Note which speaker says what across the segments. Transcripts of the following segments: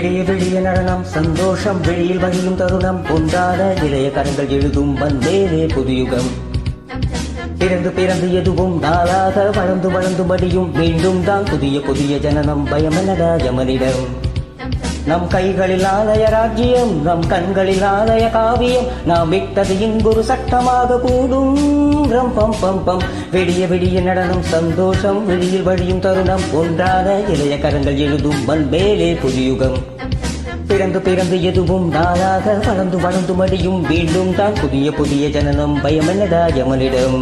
Speaker 1: விடிய விடிய நடனம் சந்தோஷம் வெளியில் வழியும் தருணம் ஒன்றான இளைய கரங்கள் எழுதும் வந்தேனே புதுயுகம் பிறந்து பிறந்து எதுவும் நாளாக வளர்ந்து வளர்ந்து மடியும் மீண்டும் தான் புதிய புதிய ஜனனம் பயமனடா யமனிடம் நம் கைகளில் ஆலய ராஜ்யம் நம் கண்களில் ஆலய காவியம் நாம் விட்டது இங்கொரு சட்டமாக கூடும் ரம் பம் பம் பம் விடிய விடிய நடனம் சந்தோஷம் வெளியில் வழியும் தருணம் ஒன்றான இளைய கரங்கள் எழுதும் மண்மேலே புதியுகம் பிறந்து பிறந்து எதுவும் நாளாக வளர்ந்து வளர்ந்து மடியும் மீண்டும் தான் புதிய புதிய ஜனனம் பயமல்லடா யமனிடம்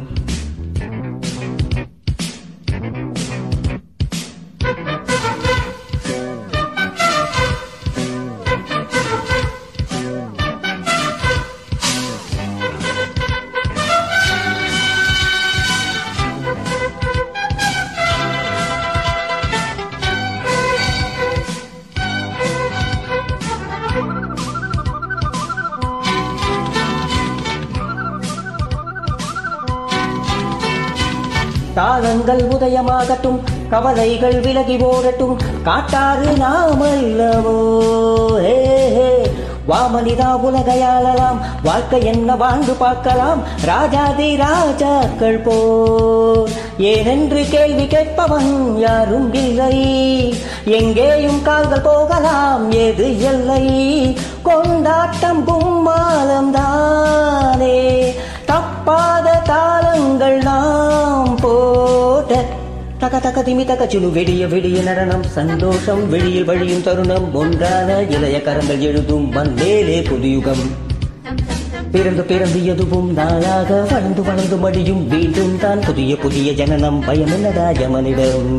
Speaker 1: தாளங்கள் உதயமாகட்டும் கவலைகள் விலகி ஓடட்டும் காட்டாறு நாமல்லவோ ஹே ஹே வாமனிதா உலகையாளலாம் வாழ்க்கை என்ன வாழ்ந்து பார்க்கலாம் ராஜாதி ராஜாக்கள் போர் ஏனென்று கேள்வி கேட்பவன் யாரும் இல்லை எங்கேயும் கால்கள் போகலாம் எது எல்லை கொண்டாட்டம் கும்மாலம் தானே தப்பாத தாளங்கள் நாம் போட்ட தக தக திமி தக சுழு வெடிய வெடிய நடனம் சந்தோஷம் வெளியில் வழியும் தருணம் ஒன்றான இளைய கரங்கள் எழுதும் வந்தேலே புதுயுகம் பிறந்து பிறந்து எதுவும் நாளாக வளர்ந்து வளர்ந்து மடியும் மீண்டும் தான் புதிய புதிய ஜனனம் பயமென்னடா யமனிடம்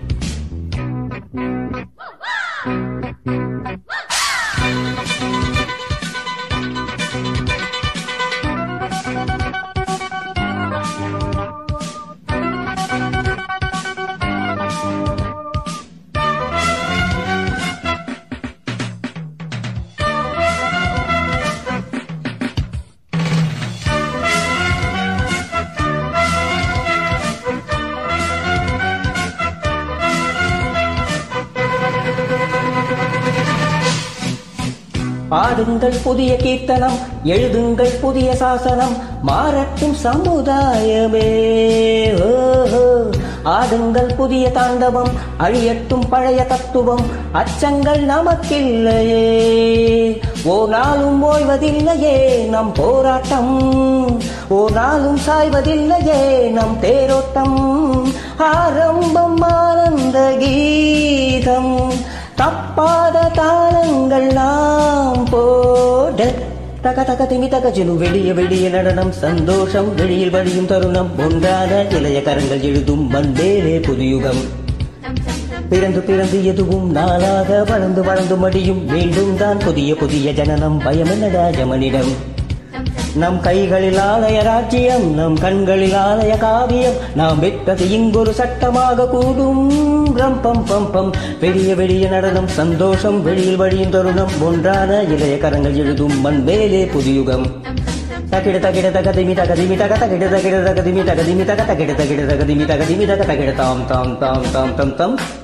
Speaker 1: பாடுங்கள் புதிய கீர்த்தனம் எழுதுங்கள் புதிய சாசனம் மாறட்டும் சமுதாயமே ஓஹோ. ஆடுங்கள் புதிய தாண்டவம் அழியட்டும் பழைய தத்துவம் அச்சங்கள் நமக்கில்லையே ஓ நாளும் ஓய்வதில்லையே நம் போராட்டம் ஓ நாளும் சாய்வதில்லையே நம் தேரோட்டம் ஆரம்பம் ஆனந்த கீதம் தப்பாத தாளங்கள் நாம் போட தக தக திமி தக ஜுனு வெடிய வெடிய நடனம் சந்தோஷம் வெளியில் வழியும் தருணம் ஒன்றான இளைய கரங்கள் எழுதும் மண்டேலே புதுயுகம் பிறந்து பிறந்து எதுவும் நாளாக வளர்ந்து வளர்ந்து மடியும் மீண்டும் தான் புதிய புதிய ஜனனம் பயமென்னடா யமனிடம் நம் கைகளில் ஆலய ராஜ்யம் நம் கண்களில் ஆலய காவியம் நாம் விட்டது இங்கொரு சட்டமாக கூடும் ரம் பம் பம் பம் வெளிய வெளிய நடனம் சந்தோஷம் வெளியில் வழியும் தருணம் ஒன்றான இளைய கரங்கள் எழுதும் மண் வேலே புதியுகம் தகிட தகிட தகதிமி தகதிமி தக தகிட தகிட தகதிமி தகதிமி தக தகிட தகிட தகதிமி தகதிமி தக தகிட தாம் தாம் தாம் தாம் தம் தம்